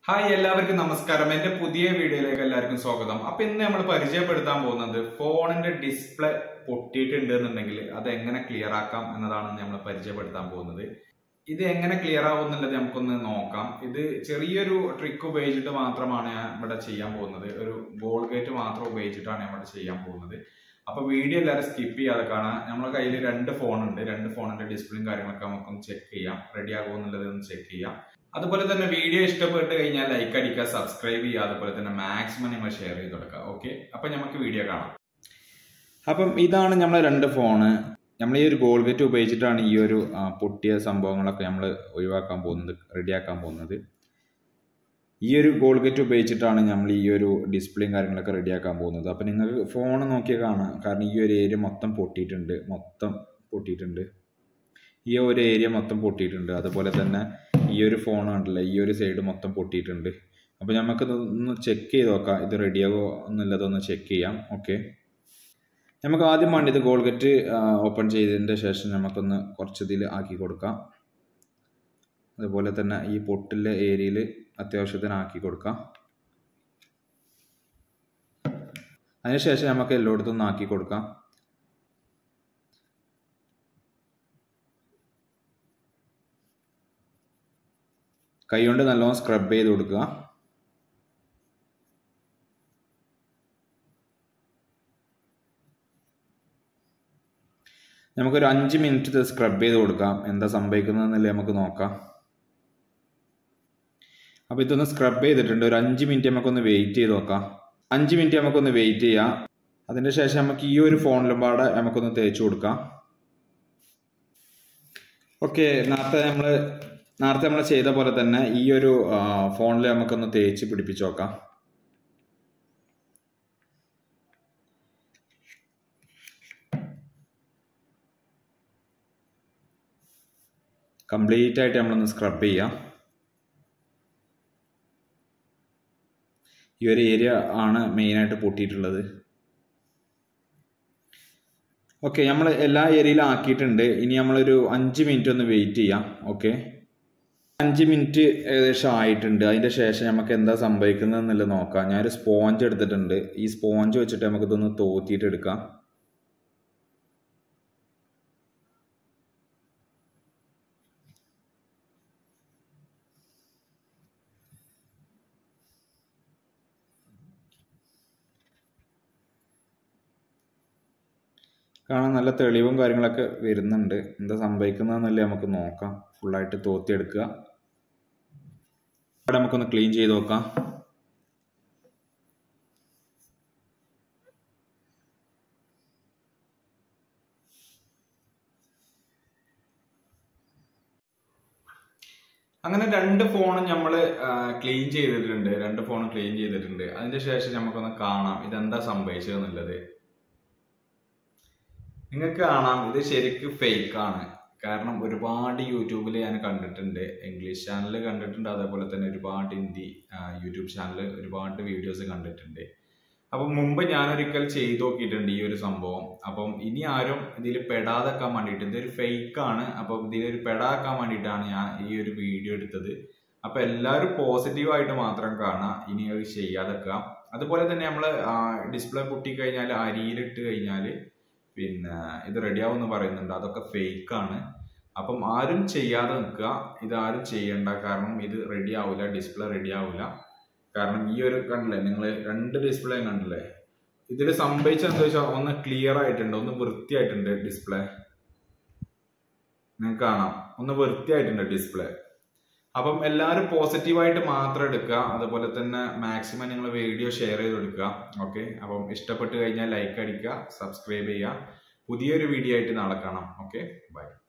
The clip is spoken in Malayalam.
ഹായ് എല്ലാവർക്കും നമസ്കാരം എന്റെ പുതിയ വീഡിയോയിലേക്ക് എല്ലാവർക്കും സ്വാഗതം അപ്പൊ ഇന്ന് നമ്മൾ പരിചയപ്പെടുത്താൻ പോകുന്നത് ഫോണിന്റെ ഡിസ്പ്ലേ പൊട്ടിയിട്ടുണ്ട് എന്നുണ്ടെങ്കിൽ അത് എങ്ങനെ ക്ലിയർ ആക്കാം എന്നതാണ് നമ്മൾ പരിചയപ്പെടുത്താൻ പോകുന്നത് ഇത് എങ്ങനെ ക്ലിയർ ആവുന്നുള്ളത് നമുക്കൊന്ന് നോക്കാം ഇത് ചെറിയൊരു ട്രിക്ക് ഉപയോഗിച്ചിട്ട് മാത്രമാണ് ഞാൻ ഇവിടെ ചെയ്യാൻ പോകുന്നത് ഒരു ബോൾ ഗേറ്റ് മാത്രം ഉപയോഗിച്ചിട്ടാണ് ഞാൻ ഇവിടെ ചെയ്യാൻ പോകുന്നത് അപ്പൊ വീഡിയോ എല്ലാവരും സ്കിപ്പ് ചെയ്യാതെ കാണാം നമ്മളെ കയ്യിൽ രണ്ട് ഫോൺ ഉണ്ട് രണ്ട് ഫോണിന്റെ ഡിസ്പ്ലേയും കാര്യങ്ങളൊക്കെ നമുക്കൊന്ന് ചെക്ക് ചെയ്യാം റെഡി ആകുമോ എന്നുള്ളത് ഒന്ന് ചെക്ക് ചെയ്യാം അതുപോലെ തന്നെ വീഡിയോ ഇഷ്ടപ്പെട്ട് കഴിഞ്ഞാൽ ലൈക്ക് അടിക്കുക സബ്സ്ക്രൈബ് ചെയ്യുക അതുപോലെ തന്നെ മാക്സിമം നിങ്ങൾ ഷെയർ ചെയ്ത് കൊടുക്കുക ഓക്കെ അപ്പൊ നമുക്ക് വീഡിയോ കാണാം അപ്പം ഇതാണ് നമ്മളെ രണ്ട് ഫോണ് നമ്മൾ ഈ ഒരു ഗോൾ ഗേറ്റ് ഉപയോഗിച്ചിട്ടാണ് ഈ ഒരു ആ, പൊട്ടിയ സംഭവങ്ങളൊക്കെ നമ്മൾ ഒഴിവാക്കാൻ പോകുന്നത് റെഡിയാക്കാൻ പോകുന്നത് ഈ ഒരു ഗോൾ ഗേറ്റ് ഉപയോഗിച്ചിട്ടാണ് നമ്മൾ ഈ ഒരു ഡിസ്പ്ലേയും കാര്യങ്ങളൊക്കെ റെഡിയാക്കാൻ പോകുന്നത് അപ്പം നിങ്ങൾക്ക് ഫോൺ നോക്കിയാൽ കാണാം കാരണം ഈ ഒരു ഏരിയ മൊത്തം പൊട്ടിയിട്ടുണ്ട് മൊത്തം പൊട്ടിയിട്ടുണ്ട് ഈ ഒരു ഏരിയ മൊത്തം പൊട്ടിയിട്ടുണ്ട് അതുപോലെ തന്നെ ഈ ഒരു ഫോൺ കണ്ടില്ല ഈ ഒരു സൈഡ് മൊത്തം പൊട്ടിയിട്ടുണ്ട് അപ്പോൾ നമുക്കിത് ഒന്ന് ചെക്ക് ചെയ്ത് നോക്കാം ഇത് റെഡിയാകോ എന്നുള്ളതൊന്ന് ചെക്ക് ചെയ്യാം ഓക്കെ നമുക്ക് ആദ്യം വേണ്ടത് ഗോൾഗറ്റ് ഓപ്പൺ ചെയ്തതിൻ്റെ ശേഷം നമുക്കൊന്ന് കുറച്ച് ഇതിൽ ആക്കി കൊടുക്കാം അതുപോലെ തന്നെ ഈ പൊട്ടിലെ ഏരിയയിൽ അത്യാവശ്യത്തിന് ആക്കി കൊടുക്കാം അതിനുശേഷം നമുക്ക് എല്ലായിടത്തും ഒന്ന് ആക്കി കൊടുക്കാം കൈകൊണ്ട് നല്ലോണം സ്ക്രബ് ചെയ്ത് കൊടുക്കുക നമുക്കൊരു അഞ്ച് മിനിറ്റ് ഇത് സ്ക്രബ് ചെയ്ത് കൊടുക്കാം എന്താ സംഭവിക്കുന്നതെന്നല്ലേ നമുക്ക് നോക്കാം അപ്പോൾ ഇതൊന്ന് സ്ക്രബ് ചെയ്തിട്ടുണ്ട് ഒരു അഞ്ച് മിനിറ്റ് നമുക്കൊന്ന് വെയിറ്റ് ചെയ്ത് നോക്കാം അഞ്ച് മിനിറ്റ് നമുക്കൊന്ന് വെയിറ്റ് ചെയ്യാം അതിൻ്റെ ശേഷം നമുക്ക് ഈ ഒരു ഫോണിലും പാടെ നമുക്കൊന്ന് തേച്ച് കൊടുക്കാം ഓക്കെ നേരത്തെ നമ്മൾ നേരത്തെ നമ്മൾ ചെയ്ത പോലെ തന്നെ ഈ ഒരു ഫോണിൽ നമുക്കൊന്ന് തേച്ച് പിടിപ്പിച്ച് നോക്കാം കംപ്ലീറ്റ് ആയിട്ട് നമ്മളൊന്ന് സ്ക്രബ് ചെയ്യാം ഈ ഒരു ഏരിയ ആണ് മെയിനായിട്ട് പൊട്ടിയിട്ടുള്ളത് ഓക്കെ നമ്മൾ എല്ലാ ഏരിയയിലും ആക്കിയിട്ടുണ്ട് ഇനി നമ്മളൊരു അഞ്ച് മിനിറ്റ് ഒന്ന് വെയിറ്റ് ചെയ്യാം ഓക്കെ അഞ്ച് മിനിറ്റ് ഏകദേശം ആയിട്ടുണ്ട് അതിൻ്റെ ശേഷം നമുക്ക് എന്താ സംഭവിക്കുന്നത് എന്നുള്ളത് നോക്കാം ഞാനൊരു സ്പോഞ്ച് എടുത്തിട്ടുണ്ട് ഈ സ്പോഞ്ച് വെച്ചിട്ട് നമുക്കിതൊന്ന് തോത്തിയിട്ട് എടുക്കാം കാണാൻ നല്ല തെളിവും കാര്യങ്ങളൊക്കെ വരുന്നുണ്ട് എന്താ സംഭവിക്കുന്നതെന്നല്ലേ നമുക്ക് നോക്കാം ഫുള്ളായിട്ട് തോത്തിയെടുക്കുക അവിടെ നമുക്കൊന്ന് ക്ലീൻ ചെയ്ത് നോക്കാം അങ്ങനെ രണ്ട് ഫോണും നമ്മൾ ക്ലീൻ ചെയ്തിട്ടുണ്ട് രണ്ട് ഫോണും ക്ലീൻ ചെയ്തിട്ടുണ്ട് അതിന്റെ ശേഷം നമുക്കൊന്ന് കാണാം ഇതെന്താ സംഭവിച്ചതെന്നുള്ളത് നിങ്ങൾക്ക് കാണാം ഇത് ശരിക്കും ഫേക്ക് ആണ് കാരണം ഒരുപാട് യൂട്യൂബിൽ ഞാൻ കണ്ടിട്ടുണ്ട് ഇംഗ്ലീഷ് ചാനൽ കണ്ടിട്ടുണ്ട് അതേപോലെ തന്നെ ഒരുപാട് ഹിന്ദി ആ, യൂട്യൂബ് ചാനൽ ഒരുപാട് വീഡിയോസ് കണ്ടിട്ടുണ്ട് അപ്പം മുമ്പ് ഞാനൊരിക്കൽ ചെയ്തു നോക്കിയിട്ടുണ്ട് ഈ ഒരു സംഭവം അപ്പം ഇനി ആരും ഇതിൽ പെടാതാക്കാൻ വേണ്ടിയിട്ട് ഇതൊരു ഫേക്ക് ആണ് അപ്പം ഇതിലൊരു പെടാക്കാൻ വേണ്ടിയിട്ടാണ് ഞാൻ ഈ ഒരു വീഡിയോ എടുത്തത് അപ്പം എല്ലാവരും പോസിറ്റീവായിട്ട് മാത്രം കാണാം ഇനി അത് ചെയ്യാതെക്കാം അതുപോലെ തന്നെ നമ്മൾ ഡിസ്പ്ലേ പൊട്ടിക്കഴിഞ്ഞാൽ അരിയിലിട്ട് കഴിഞ്ഞാൽ പിന്നെ ഇത് റെഡിയാവുമെന്ന് പറയുന്നുണ്ട് അതൊക്കെ ഫേക്ക് ആണ് അപ്പം ആരും ചെയ്യാതെ നിൽക്കുക ഇത് ആരും ചെയ്യണ്ട കാരണം ഇത് റെഡി ആവില്ല ഡിസ്പ്ലേ റെഡി ആവില്ല കാരണം ഈ ഒരു കണ്ടില്ലേ നിങ്ങൾ രണ്ട് ഡിസ്പ്ലേ കണ്ടില്ലേ ഇതിൽ സംഭവിച്ചത് എന്താ വെച്ചാൽ ഒന്ന് ക്ലിയർ ആയിട്ടുണ്ട് ഒന്ന് വൃത്തിയായിട്ടുണ്ട് ഡിസ്പ്ലേ നിങ്ങൾക്ക് കാണാം ഒന്ന് വൃത്തിയായിട്ടുണ്ട് ഡിസ്പ്ലേ അപ്പം എല്ലാവരും പോസിറ്റീവായിട്ട് മാത്രം എടുക്കുക അതുപോലെ തന്നെ മാക്സിമം നിങ്ങൾ വീഡിയോ ഷെയർ ചെയ്ത് കൊടുക്കുക ഓക്കെ അപ്പം ഇഷ്ടപ്പെട്ട് കഴിഞ്ഞാൽ ലൈക്ക് അടിക്കുക സബ്സ്ക്രൈബ് ചെയ്യുക പുതിയൊരു വീഡിയോ ആയിട്ട് നാളെ കാണാം ഓക്കെ ബൈ